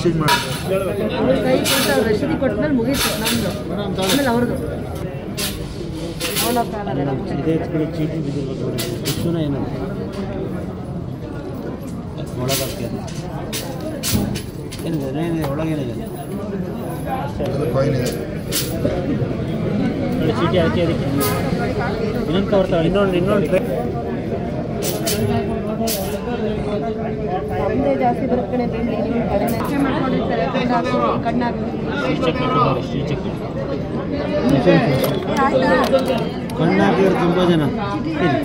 Exchange ಮಾಡಿ ಅವ್ರ ಕೈ ಕೊಟ್ಟು ಅವ್ರ ರಸೀದಿ ಕೊಟ್ಮೇಲೆ ಮುಗೀತು ನಮ್ದು ಆಮೇಲೆ ಅವ್ರದ್ದು ಅವಲೋಕನ ಇದೇ ಎತ್ಕೊಳ್ಳಿ ಚೀಟಿ ಬಿದ್ದಿರ್ಬೋದು ನೋಡಿ ಇಷ್ಟೂನ ಏನದು ಒಳಗಾಗ್ತದೆ ಏನಿದೆ ಏನಿದೆ ಒಳಗೇನಿದೆ ಕಾಯಿನ್ ಇದೆ ನೋಡಿ, ಚೀಟಿ ಹಾಕಿ ಅದಕ್ಕೆ ಇನ್ನೊಂದು ಕವರ್ ತಗೊಳ್ಳಿ ಇನ್ನೊಂದು ಇನ್ನೊಂದು ಟ್ರೇ ನಮ್ದೇ ಜಾಸ್ತಿ ಬರುತ್ತೆ ಕಣೆ ಬೆಳ್ಳಿ ನೀವು ಕಡಿಮೆ ಹೆಚ್ಚೆ ಮಾಡ್ಕೊಂಡಿರ್ತಾರೆ ಕಣ್ಣಾಕು ಕಣ್ಣಾಕು ಚೆಕ್ ಇಟ್ಟಿದ್ದಾರೆ ಸ್ಟೀಲ್ ಚೆಕ್ ಆಯ್ತಾ ಕಣ್ಣು ಹಾಕಿದ್ರು ತುಂಬ ಜನ ಇಲ್ಲಿ.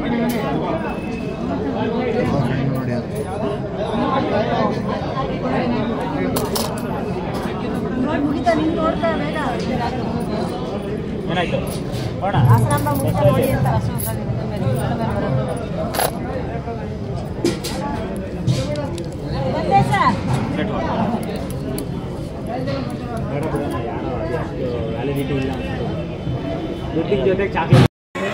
ಕಾಯಿನ್ ನೋಡಿ ಅದು ನೋಡಿ ಮುಗಿತಾ ನಿಂಗೆ ನೋಡ್ತಾ ಬೇಡ ಏನಾಯ್ತು ಬೇಡ ಆಶ್ರಮ ಮುಗಿತಾ ನೋಡಿ ಅಂತ ಮತ್ತೆ ಸರ್ ಸೆಟ್ ಮಾಡು. ಬೇಡ ಬಿಡೋಣ ಯಾರೋ ಅದಷ್ಟು ವ್ಯಾಲಿಡಿಟಿ ಇಲ್ಲ ಅನ್ಸುತ್ತೆ ದುಡ್ಡಿನ ಜೊತೆಗೆ ಚಾಕ್ಲೇಟ್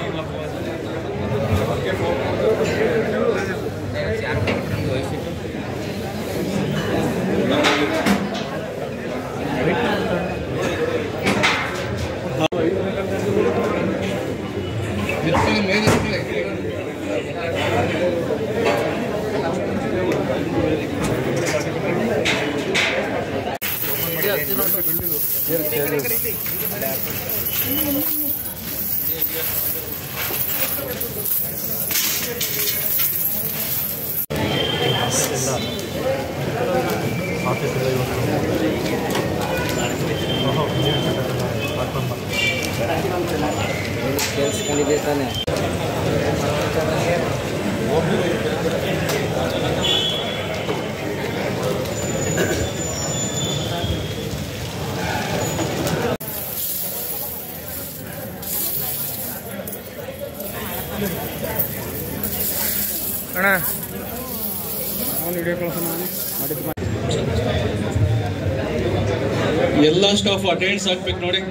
ಎಲ್ಲ ಸ್ಟಾಫ್ ಅಟೆಂಡ್ಸ್ ಆಗ್ಬೇಕು ನೋಡಿ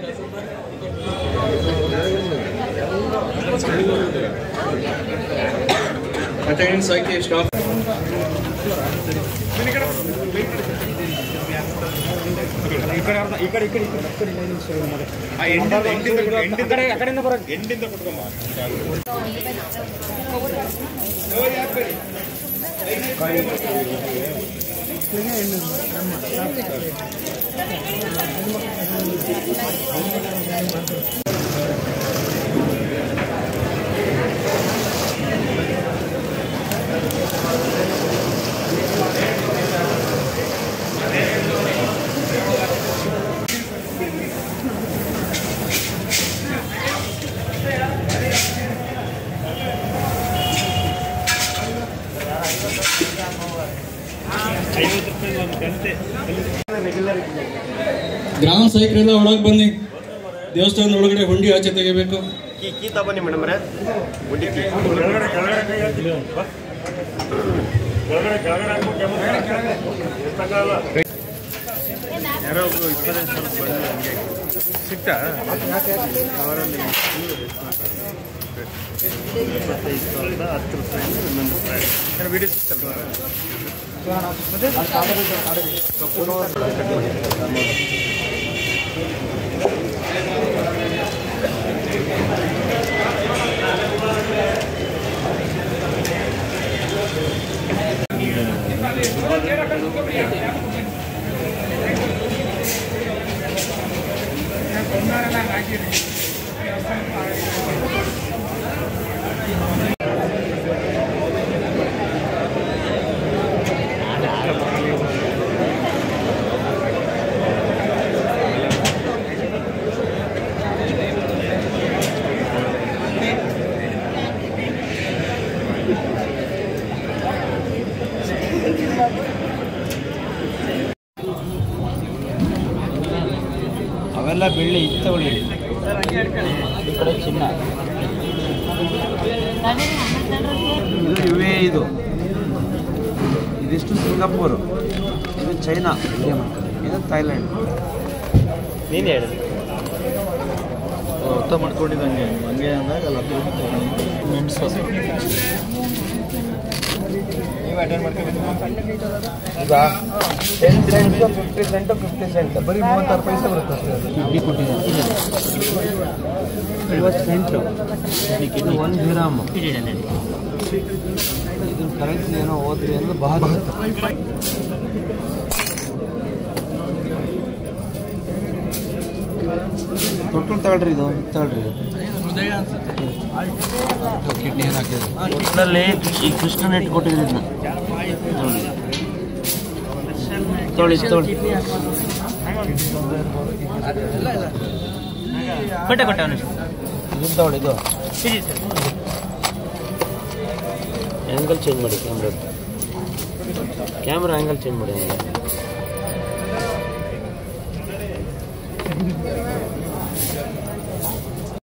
ಅಟೆಂಡೆನ್ಸ್ ಹಾಕಿ ಸ್ಟಾಫ್ ಗ್ರಾಮ ಸೈಕರೆಲ್ಲ ಒಳಗೆ ಬನ್ನಿ ದೇವಸ್ಥಾನದ ಒಳಗಡೆ ಹುಂಡಿ ಆಚೆ ತೆಗಿಬೇಕು ಕೀ ಕೀ ತಗೊನ್ನಿ ಮೇಡಮ್ರೆ ಗುಡ್ಡಿ ಕೀ ಅವೆಲ್ಲ ಬೆಳ್ಳಿ ಇದು ತಗೊಳ್ಳಿ ಈ ಕಡೆ ಚಿನ್ನ ಇದು ಯು ಎ ಇದು ಇದಿಷ್ಟು ಸಿಂಗಾಪುರ್ ಇದು ಚೈನಾ ಇದು ಥೈಲ್ಯಾಂಡ್ ನೀನು ಹೇಳಿ ಅರ್ಥ ಮಾಡ್ಕೊಂಡಿದ್ದಂಗೆ ಹಂಗೆ ಅಂದಾಗ ಅಲ್ಲ ಮೆಣಸು ಈಗ ten cent fifty cent fifty cent ಬರೀ ಮೂವತ್ತಾರು ಪೈಸೆ ಬರುತ್ತೆ ಅಷ್ಟೇ ಅದು. ಫಿಫ್ಟಿ ಕೊಟ್ಟಿದ್ದಾರೆ ಐವತ್ತು ಸೆಂಟು ಇದು ಒಂದು ಗ್ರಾಮ್ ಇದು ಕರೆನ್ಸಿ ಏನೋ ಹೋದ್ರಿ ಅಂದ್ರೆ ಬಹಳ ತೊಟ್ಕೊಂಡು ತಗೊಳ್ರಿ ಇದು ತಗೊಳ್ರಿ ಇದು ಕಿಡ್ನಿ ಏನು ಹಾಕಿದ್ರು ಒಟ್ಟಿನಲ್ಲಿ ಈ ಕೃಷ್ಣನ ಇಟ್ಟು ಕೊಟ್ಟಿದ್ರು ಇದನ್ನ ತೊಳಿ ತೊಳಿ ಕೊಟ್ಟೆ ಕೊಟ್ಟೆ ಅವನು ಇದನ್ನ ತಗೊಳ್ಳಿ ಇದು ಆ್ಯಂಗಲ್ ಚೇಂಜ್ ಮಾಡಿ ಕ್ಯಾಮ್ರಾ ಕ್ಯಾಮ್ರಾ ಆ್ಯಂಗಲ್ ಚೇಂಜ್ ಮಾಡಿ ಹಂಗೆ